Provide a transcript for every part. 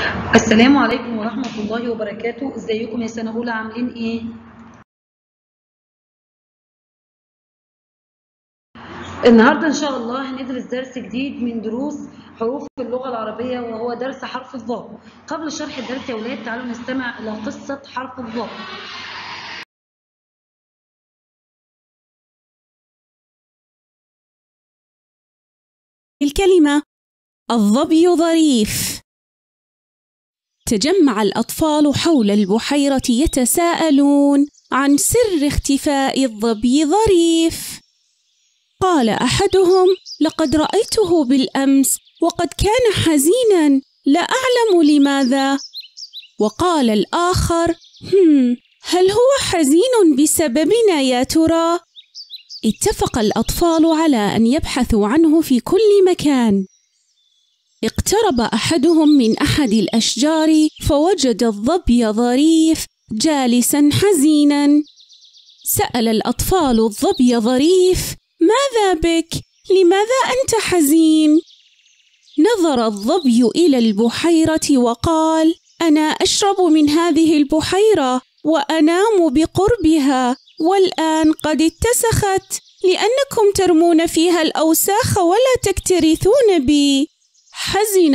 السلام عليكم ورحمة الله وبركاته ازيكم يا سنة أولى عاملين ايه؟ النهاردة إن شاء الله هندرس درس جديد من دروس حروف اللغة العربية وهو درس حرف الضاء قبل شرح الدرس يا ولاد تعالوا نستمع إلى قصة حرف الضاء الكلمة الظبي ظريف تجمع الأطفال حول البحيرة يتساءلون عن سر اختفاء الظبي ظريف قال أحدهم لقد رأيته بالأمس وقد كان حزينا لا أعلم لماذا وقال الآخر هم هل هو حزين بسببنا يا ترى اتفق الأطفال على أن يبحثوا عنه في كل مكان اقترب أحدهم من أحد الأشجار فوجد الظبي ظريف جالسا حزينا سأل الأطفال الظبي ظريف ماذا بك؟ لماذا أنت حزين؟ نظر الظبي إلى البحيرة وقال أنا أشرب من هذه البحيرة وأنام بقربها والآن قد اتسخت لأنكم ترمون فيها الأوساخ ولا تكترثون بي حزن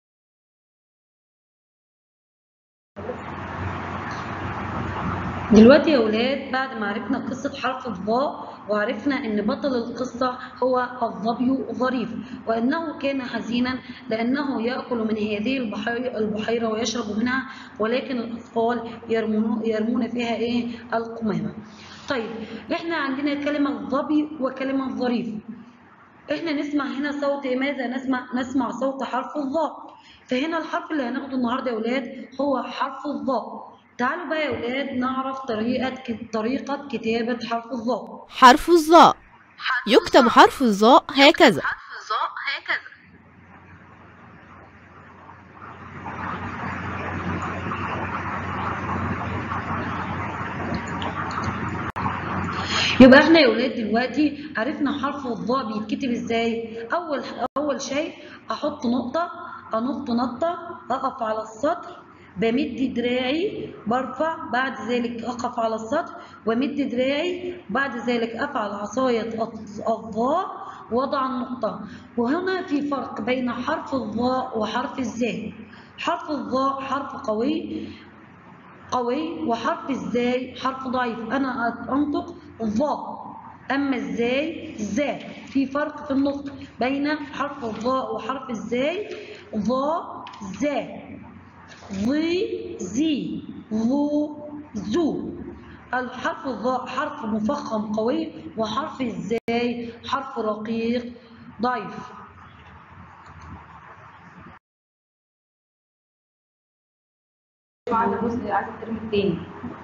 دلوقتي يا ولاد بعد ما عرفنا قصة حرف الضاء وعرفنا ان بطل القصة هو الظبي ظريف وانه كان حزينا لانه يأكل من هذه البحيرة, البحيرة ويشرب منها ولكن الاطفال يرمون, يرمون فيها ايه القمامة طيب احنا عندنا كلمة ظبي وكلمة ظريف احنا نسمع هنا صوت ماذا نسمع نسمع صوت حرف الظاء فهنا الحرف اللي هناخده النهارده يا ولاد هو حرف الظاء تعالوا بقى يا ولاد نعرف طريقة طريقة كتابة حرف الظاء حرف الظاء يكتب حرف الظاء هكذا يبقى احنا يا ولاد دلوقتي عرفنا حرف الظاء بيتكتب ازاي اول اول شيء احط نقطه انط نطه اقف على السطر بمد دراعي برفع بعد ذلك اقف على السطر ومد دراعي بعد ذلك افعل عصايه الظاء وضع النقطه وهنا في فرق بين حرف الظاء وحرف الزاي حرف الظاء حرف قوي قوي وحرف الزاي حرف ضعيف انا انطق ظا اما الزاي زا في فرق في النطق بين حرف الظاء وحرف الزاي ظا زا ظي زي ظو زو الحرف الظاء حرف مفخم قوي وحرف الزاي حرف رقيق ضعيف بعد جزء عايز الترم التاني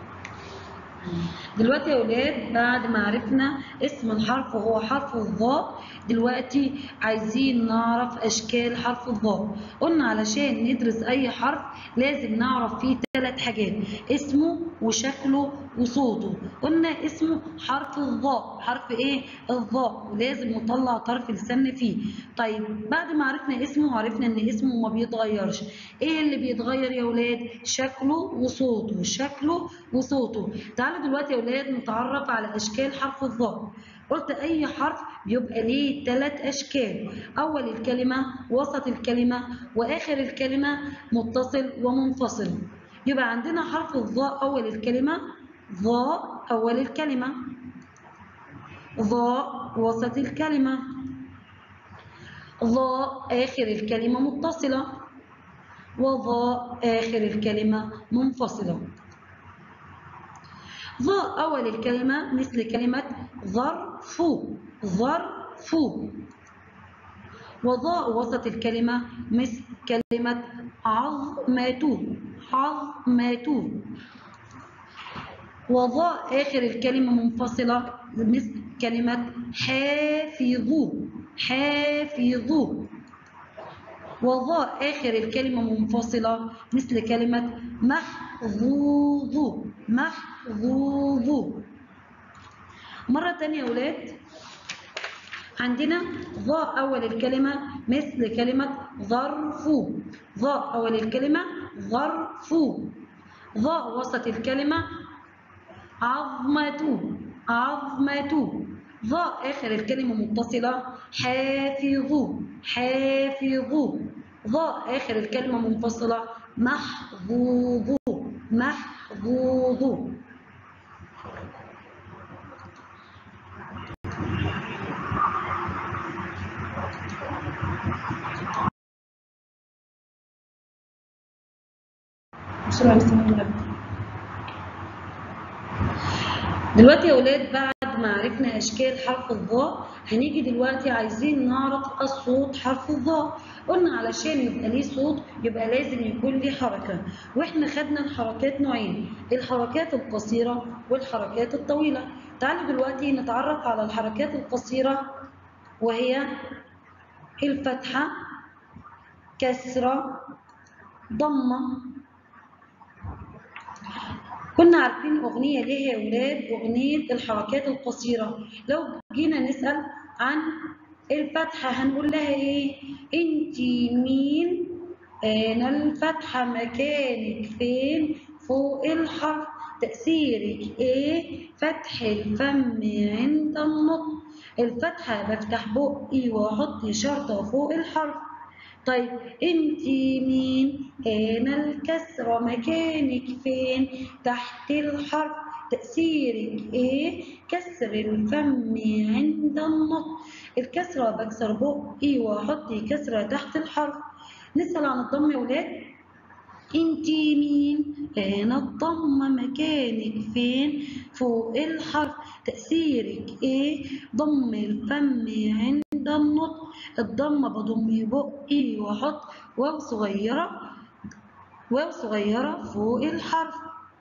دلوقتي يا ولاد بعد ما عرفنا اسم الحرف وهو حرف الظاء دلوقتي عايزين نعرف اشكال حرف الظاء قلنا علشان ندرس اي حرف لازم نعرف فيه ثلاث حاجات اسمه وشكله وصوته قلنا اسمه حرف الظاء حرف ايه الظاء ولازم نطلع طرف لساننا فيه طيب بعد ما عرفنا اسمه عرفنا ان اسمه ما بيتغيرش ايه اللي بيتغير يا ولاد شكله وصوته شكله وصوته تعالوا دلوقتي يا ولاد نتعرف على اشكال حرف الظاء قلت اي حرف بيبقى ليه ثلاث اشكال اول الكلمه وسط الكلمه واخر الكلمه متصل ومنفصل يبقى عندنا حرف الظاء اول الكلمه ظاء اول الكلمه ظاء وسط الكلمه ظاء اخر الكلمه متصله وظاء اخر الكلمه منفصله ظاء أول الكلمة مثل كلمة ظرف ظرف وظاء وسط الكلمة مثل كلمة عظمة عظمة وظاء آخر الكلمة منفصلة مثل كلمة حافظ حافظ وظاء آخر الكلمة منفصلة مثل كلمة محظوظ محظوظ مرة تانية يا ولاد عندنا ظاء أول الكلمة مثل كلمة ظرف ظاء أول الكلمة ظرف ظا وسط الكلمة عظمة عظمة ظا آخر الكلمة متصلة حافظ حافظ ظا آخر الكلمة منفصلة محظوظ محظوظ بسرعة بس من الغد. دلوقتي يا ولاد بعد ما عرفنا اشكال حرف الظاء هنيجي دلوقتي عايزين نعرف الصوت حرف الظاء قلنا علشان يبقى ليه صوت يبقى لازم يكون ليه حركه واحنا خدنا الحركات نوعين الحركات القصيره والحركات الطويله تعالوا دلوقتي نتعرف على الحركات القصيره وهي الفتحه كسره ضمه كنا عارفين أغنية ليه يا ولاد أغنية الحركات القصيرة لو جينا نسأل عن الفتحة هنقول لها إيه أنتي مين أنا الفتحة مكانك فين فوق الحرف تأثيرك إيه فتح الفم عند النطق الفتحة بفتح بقي وأحط شرطة فوق الحرف طيب انتي مين انا الكسرة مكانك فين تحت الحرف تأثيرك ايه كسر الفم عند النطق الكسرة بكسر بقي واحط كسرة تحت الحرف نسأل عن الضم يا ولاد انتي مين انا الضمة مكانك فين فوق الحرف تأثيرك ايه ضم الفم عند النطق الضمة بضم بقي واحط واو صغيرة واو صغيرة فوق الحرف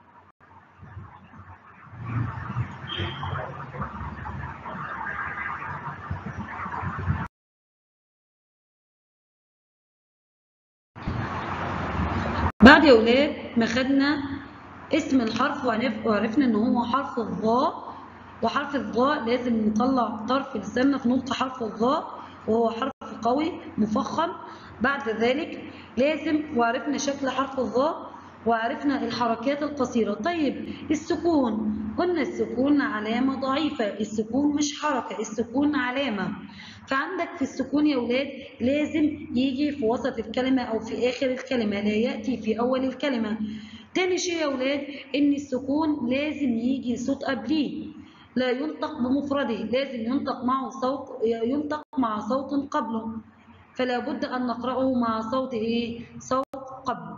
بعد يا ولاد ما خدنا اسم الحرف وعرف- وعرفنا ان هو حرف الظاء وحرف الظاء لازم نطلع طرف لساننا في نطق حرف الظاء وهو حرف قوي مفخم بعد ذلك لازم وعرفنا شكل حرف الظاء وعرفنا الحركات القصيرة طيب السكون قلنا السكون علامة ضعيفة السكون مش حركة السكون علامة فعندك في السكون يا ولاد لازم يجي في وسط الكلمة أو في آخر الكلمة لا يأتي في أول الكلمة تاني شيء يا ولاد إن السكون لازم يجي صوت قبليه لا ينطق بمفرده لازم ينطق معه صوت ينطق مع صوت قبله فلا بد أن نقرأه مع صوت إيه؟ صوت قبله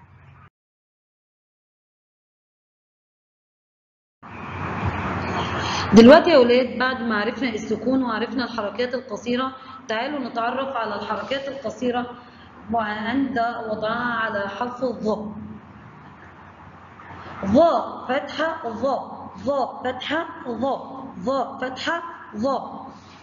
دلوقتي يا أولاد بعد ما عرفنا السكون وعرفنا الحركات القصيرة تعالوا نتعرف على الحركات القصيرة عند وضعها على حرف الظاء ظاء فتحة ظاء ظاء فتحة ظاء ظاء فتحة ظاء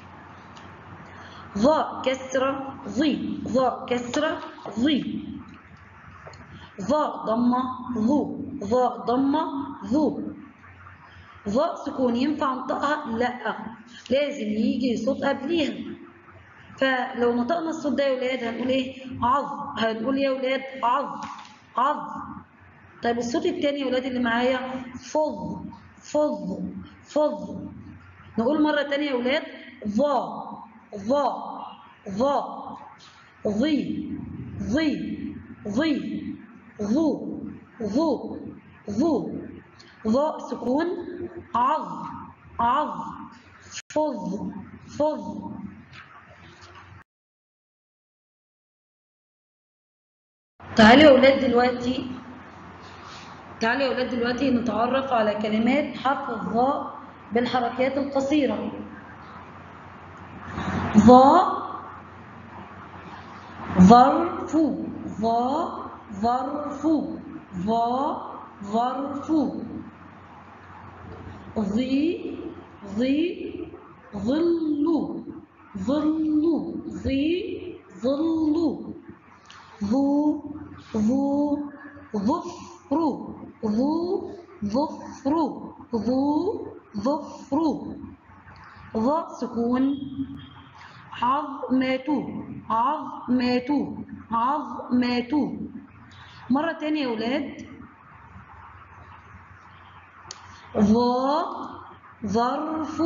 ظاء كسرة ظي ظاء كسرة ظي ظاء ضمة ظو ظاء ضمة ظو ظاء سكون ينفع انطقها لا لازم يجي صوت قبليها فلو نطقنا الصوت ده يا ولاد هنقول ايه عظ هنقول يا ولاد عظ عظ طيب الصوت التاني يا ولاد اللي معايا فظ فظ فظ نقول مرة تانية يا ولاد ظا ظا ظا ظي ظي ظي ظو ظو ظو ظاء سكون عظ عظ فظ فظ تعالوا يا ولاد دلوقتي تعالوا يا ولاد دلوقتي نتعرف على كلمات حرف الظاء بالحركات القصيرة ظاء ظرف ظاء ظرف ظاء ظرف ظي ظي ظل ظل ظي ظل ذو ذو ظفر ذو ظفر ذو ظفر ظ سكون عظمة عظمة عظمة مرة تانية يا ولاد ظا ظرف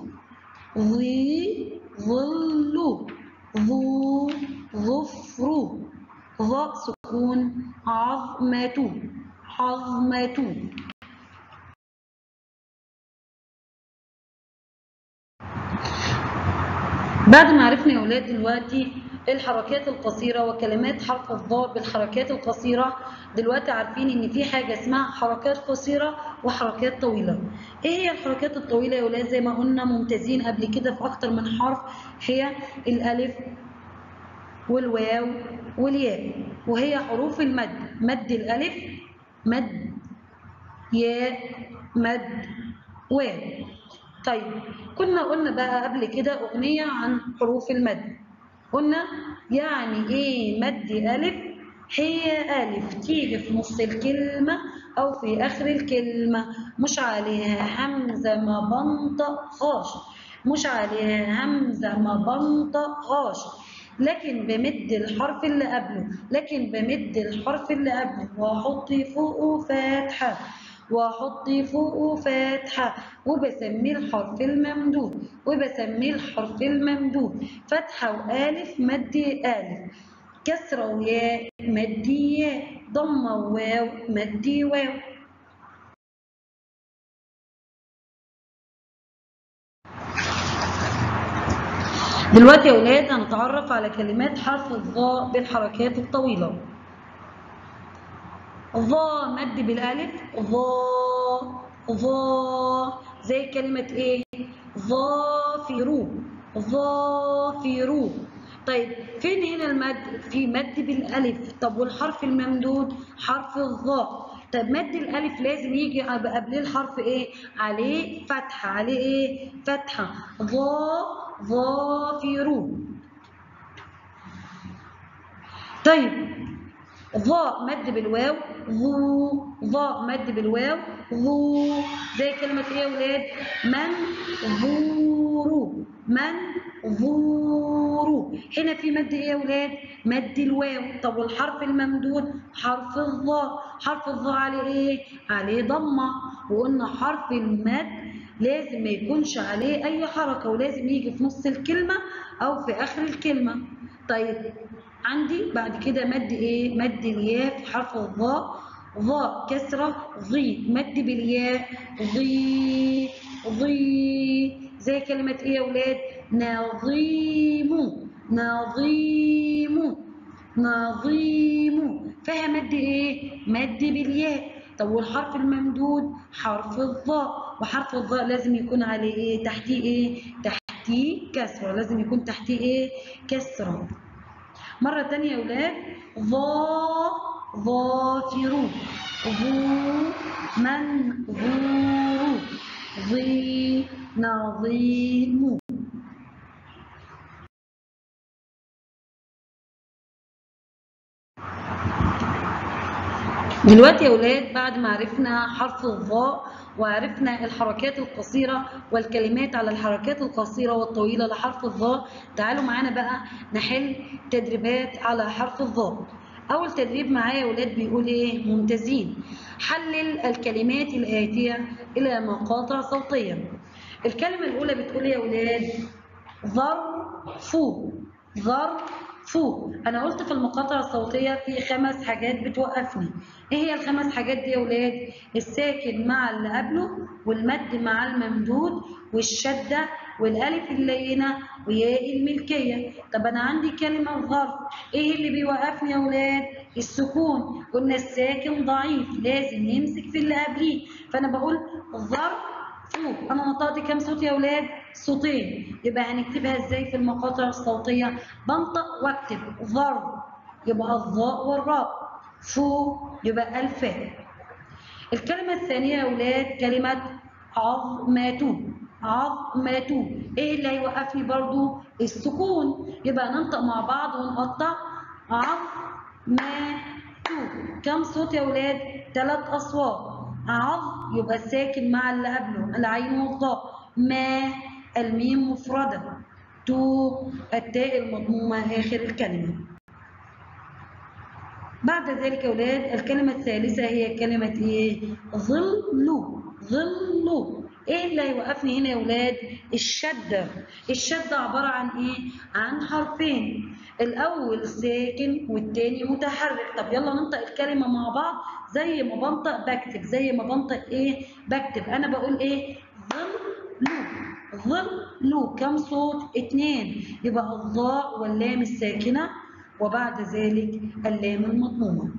ظي ظل ظو ظفر ظاء سكون عظمة عظمة بعد ما عرفنا يا ولاد دلوقتي الحركات القصيرة وكلمات حرف الضاء بالحركات القصيرة دلوقتي عارفين ان في حاجة اسمها حركات قصيرة وحركات طويلة ايه هي الحركات الطويلة يا ولاد زي ما قلنا ممتازين قبل كده في اكتر من حرف هي الالف والواو والياء وهي حروف المد مد الالف مد ياء مد واو طيب كنا قلنا بقى قبل كده أغنية عن حروف المد قلنا يعني إيه مد ألف هي ألف تيجي في نص الكلمة أو في آخر الكلمة مش عليها همزة ما بنطقهاش مش عليها همزة ما بنطقهاش لكن بمد الحرف اللي قبله لكن بمد الحرف اللي قبله وأحط فوقه فتحة واحط فوقه فتحة وبسميه الحرف الممدود وبسميه الحرف الممدود فتحة وألف مد ألف كسرة وياء مد ياء ضمة وواو مد واو دلوقتي يا ولاد هنتعرف على كلمات حرف الظاء بالحركات الطويلة ظا مد بالالف ظا ظا زي كلمة ايه ظافروا ظافروا طيب فين هنا المد في مد بالالف طب والحرف الممدود حرف الظاء طب مد الالف لازم يجي قبل الحرف ايه عليه فتحة عليه ايه فتحة ظا ظافروا طيب ظاء مد بالواو ظو ظاء مد بالواو ظو زي كلمة ايه يا ولاد من ظوروا من ظوروا هنا في مد ايه يا ولاد مد الواو طب والحرف الممدود حرف الظاء حرف الظاء عليه ايه عليه ضمة وقلنا حرف المد لازم ما يكونش عليه اي حركة ولازم يجي في نص الكلمة او في اخر الكلمة طيب عندي بعد كده مد ايه مد الياء في حرف الظاء ظاء كسرة ظي مد بالياء ظي ظي زي كلمة ايه يا ولاد نظيم نظيم نظيم فيها مد ايه مد بالياء طب والحرف الممدود حرف الظاء وحرف الظاء لازم يكون عليه ايه تحتيه ايه تحتيه كسرة لازم يكون تحتيه ايه كسرة مرة تانية يا ولاد ظا ظافر ظو من ظور ظي نظيم دلوقتي يا ولاد بعد ما عرفنا حرف الظاء وعرفنا الحركات القصيرة والكلمات على الحركات القصيرة والطويلة لحرف الظاء تعالوا معانا بقى نحل تدريبات على حرف الظاء أول تدريب معايا يا ولاد بيقول إيه ممتازين حلل الكلمات الآتية إلى مقاطع صوتية الكلمة الأولى بتقول يا ولاد ظرف ظرف أنا قلت في المقاطع الصوتية في خمس حاجات بتوقفني إيه هي الخمس حاجات دي يا ولاد الساكن مع اللي قبله والمد مع الممدود والشدة والألف اللينة وياء الملكية طب أنا عندي كلمة ظرف إيه اللي بيوقفني يا ولاد السكون قلنا الساكن ضعيف لازم يمسك في اللي قبليه فأنا بقول ظرف فوق انا نطقت كام صوت يا اولاد صوتين يبقى هنكتبها ازاي في المقاطع الصوتيه بنطق واكتب ضرب يبقى الظاء والراء فو يبقى الفاء الكلمه الثانيه يا اولاد كلمه عظمة عظمة ايه اللي هيوقفني برضو السكون يبقى ننطق مع بعض ونقطع عظمة كم صوت يا اولاد ثلاث اصوات عظ يبقى الساكن مع اللي قبله العين والضاء ما الميم مفردة تو التاء المضمومة آخر الكلمة بعد ذلك يا أولاد الكلمة الثالثة هي كلمة إيه؟ ظل ظل إيه اللي هيوقفني هنا يا أولاد؟ الشدة الشدة عبارة عن إيه؟ عن حرفين الأول ساكن والتاني متحرك طب يلا ننطق الكلمة مع بعض زي ما بنطق بكتب زي ما بنطق إيه؟ بكتب أنا بقول إيه؟ ظل ظل كم صوت؟ اتنين يبقى الضاء واللام الساكنة وبعد ذلك اللام المضمومة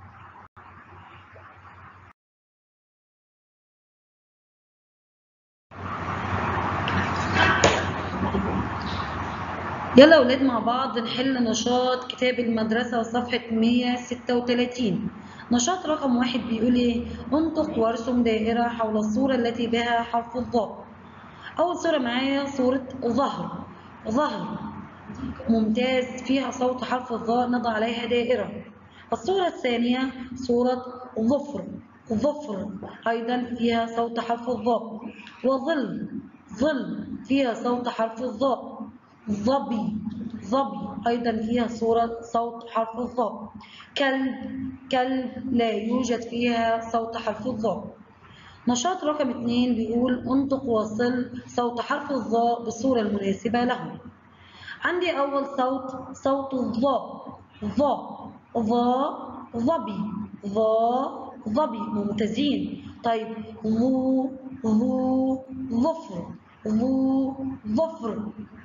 يلا يا ولاد مع بعض نحل نشاط كتاب المدرسة صفحة 136 نشاط رقم واحد بيقول ايه انطق وارسم دائرة حول الصورة التي بها حرف الضاء أول صورة معايا صورة ظهر ظهر ممتاز فيها صوت حرف الظاء نضع عليها دائرة الصورة الثانية صورة ظفر ظفر أيضا فيها صوت حرف الظاء وظل ظل فيها صوت حرف الظاء ظبي ظبي أيضا فيها صورة صوت حرف الظاء كلب كلب لا يوجد فيها صوت حرف الظاء نشاط رقم اثنين بيقول انطق وصل صوت حرف الظاء بالصورة المناسبة له عندي أول صوت صوت الظاء ظا ظا ظبي ظا ظبي ممتازين طيب ظو ظو ظفر ظو ظفر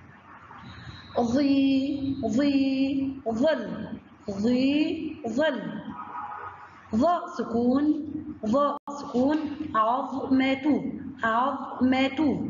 ظي ظي ظل ظي ظل ظاء سكون ظاء سكون عظمة عظمة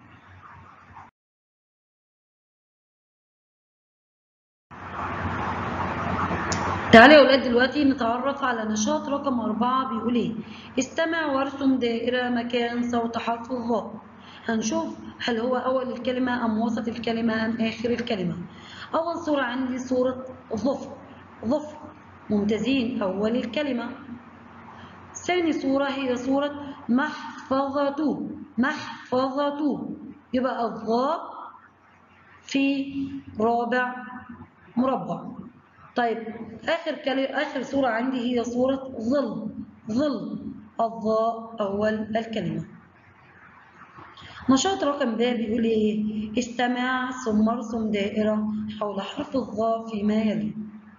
تعالوا يا ولاد دلوقتي نتعرف على نشاط رقم أربعة بيقول إيه استمع وارسم دائرة مكان صوت حرف الظاء هنشوف هل هو أول الكلمة أم وسط الكلمة أم آخر الكلمة أول صورة عندي صورة ظفر ظفر ممتازين أول الكلمة ثاني صورة هي صورة محفظة محفظة يبقى الظاء في رابع مربع طيب آخر كلمة آخر صورة عندي هي صورة ظل ظل الظاء أول الكلمة نشاط رقم ب بيقول ايه استمع ثم ارسم دائرة حول حرف الظاء فيما يلي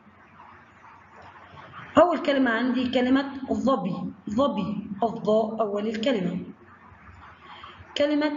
أول كلمة عندي كلمة ظبي ظبي الظاء أول الكلمة كلمة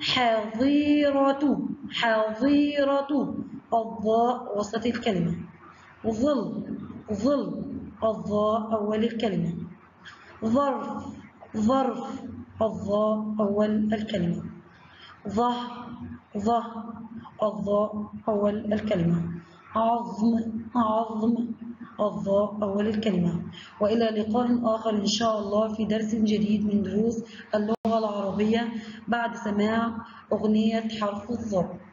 حظيرة حظيرة الظاء وسط الكلمة ظل ظل الظاء أول الكلمة ظرف ظرف الظاء أول الكلمة ظهر ظهر الظاء أول الكلمة عظم عظم الظاء أول الكلمة وإلى لقاء آخر إن شاء الله في درس جديد من دروس اللغة العربية بعد سماع أغنية حرف الظاء